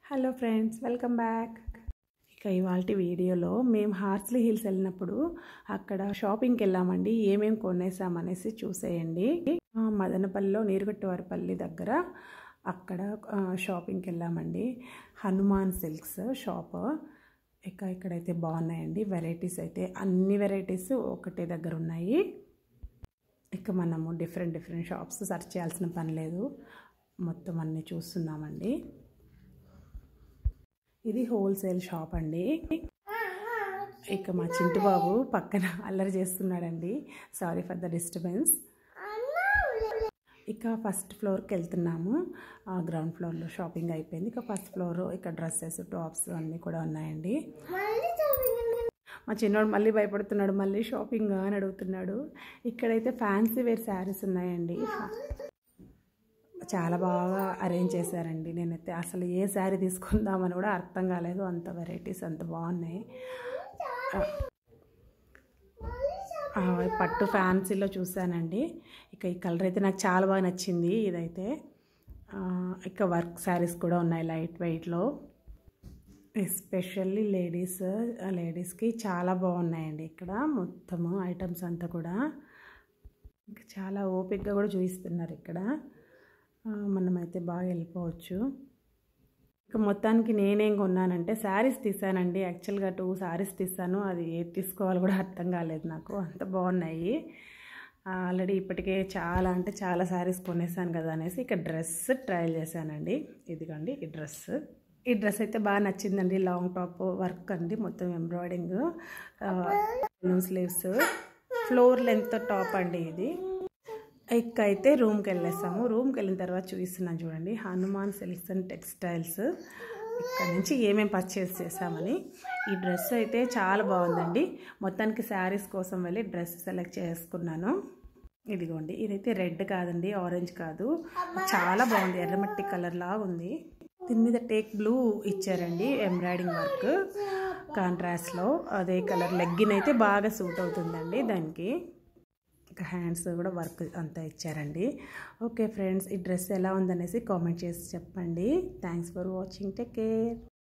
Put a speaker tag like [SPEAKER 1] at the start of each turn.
[SPEAKER 1] hello friends welcome back ఇక ఇవాళ వీడియోలో మేము హార్స్లీ హిల్స్ వెళ్ళినప్పుడు అక్కడ షాపింగ్కి వెళ్ళామండి ఏమేమి కొనేసామనేసి చూసేయండి ఆ, మదనపల్లిలో నీరుగట్టువారిపల్లి దగ్గర అక్కడ ఆ, షాపింగ్కి వెళ్ళామండి హనుమాన్ సిల్క్స్ షాప్ ఇక ఇక్కడైతే బాగున్నాయండి వెరైటీస్ అయితే అన్ని వెరైటీస్ ఒకటే దగ్గర ఉన్నాయి ఇక మనము డిఫరెంట్ డిఫరెంట్ షాప్స్ సెర్చ్ చేయాల్సిన పని లేదు మొత్తం అన్నీ చూస్తున్నామండి ఇది హోల్సేల్ షాప్ అండి ఇక మా చింటు బాబు పక్కన అల్లరి చేస్తున్నాడండి సారీ ఫర్ ద డిస్టర్బెన్స్ ఇక ఫస్ట్ ఫ్లోర్కి వెళ్తున్నాము ఆ గ్రౌండ్ ఫ్లోర్లో షాపింగ్ అయిపోయింది ఇక ఫస్ట్ ఫ్లోర్ ఇక డ్రెస్సెస్ టాప్స్ అన్నీ కూడా ఉన్నాయండి మా చిన్నోడు మళ్ళీ భయపడుతున్నాడు మళ్ళీ షాపింగ్ అని అడుగుతున్నాడు ఇక్కడైతే ఫ్యాన్సీ వేర్ శారీస్ ఉన్నాయండి చాలా బాగా అరేంజ్ చేశారండి నేనైతే అసలు ఏ శారీ తీసుకుందామని కూడా అర్థం కాలేదు అంత వెరైటీస్ అంత బాగున్నాయి ఆ, పట్టు ఫ్యాన్సీలో చూశానండి ఇక ఈ కలర్ అయితే నాకు చాలా బాగా నచ్చింది ఇదైతే ఆ, ఇక వర్క్ శారీస్ కూడా ఉన్నాయి లైట్ వెయిట్లో ఎస్పెషల్లీ లేడీస్ లేడీస్కి చాలా బాగున్నాయండి ఇక్కడ మొత్తము ఐటమ్స్ అంతా కూడా ఇంకా చాలా ఓపిక్గా కూడా చూపిస్తున్నారు ఇక్కడ ఆ, మనమైతే బాగా వెళ్ళిపోవచ్చు ఇక మొత్తానికి నేనేం కొన్నానంటే శారీస్ తీసానండి యాక్చువల్గా టూ శారీస్ తీసాను అది ఏది తీసుకోవాలో కూడా అర్థం కాలేదు నాకు అంత బాగున్నాయి ఆల్రెడీ ఇప్పటికే చాలా అంటే చాలా శారీస్ కొనేసాను కదా అనేసి ఇక డ్రెస్ ట్రయల్ చేశానండి ఇదిగోండి ఈ డ్రెస్ ఈ డ్రెస్ అయితే బాగా నచ్చిందండి లాంగ్ టాప్ వర్క్ అండి మొత్తం embroidering sleeves floor length top అండి ఇది ఇక అయితే రూమ్కి వెళ్ళేసాము రూమ్కి వెళ్ళిన తర్వాత చూపిస్తున్నాను చూడండి హనుమాన్ సిల్క్స్ అండ్ టెక్స్టైల్స్ ఇక్కడ నుంచి ఏమేమి పర్చేస్ చేసామని ఈ డ్రెస్ అయితే చాలా బాగుందండి మొత్తానికి శారీస్ కోసం వెళ్ళి డ్రెస్ సెలెక్ట్ చేసుకున్నాను ఇదిగోండి ఇదైతే రెడ్ కాదండి ఆరెంజ్ కాదు చాలా బాగుంది ఎర్రమట్టి కలర్ లాగా ఉంది దీని మీద టేక్ బ్లూ ఇచ్చారండి ఎంబ్రాయిడింగ్ వర్క్ కాంట్రాస్ట్లో అదే కలర్ లెగ్గిన్ అయితే బాగా సూట్ అవుతుందండి దానికి ఇంకా హ్యాండ్స్ కూడా వర్క్ అంతా ఇచ్చారండి ఓకే ఫ్రెండ్స్ ఈ డ్రెస్ ఎలా ఉందనేసి కామెంట్ చేసి చెప్పండి thanks for watching take care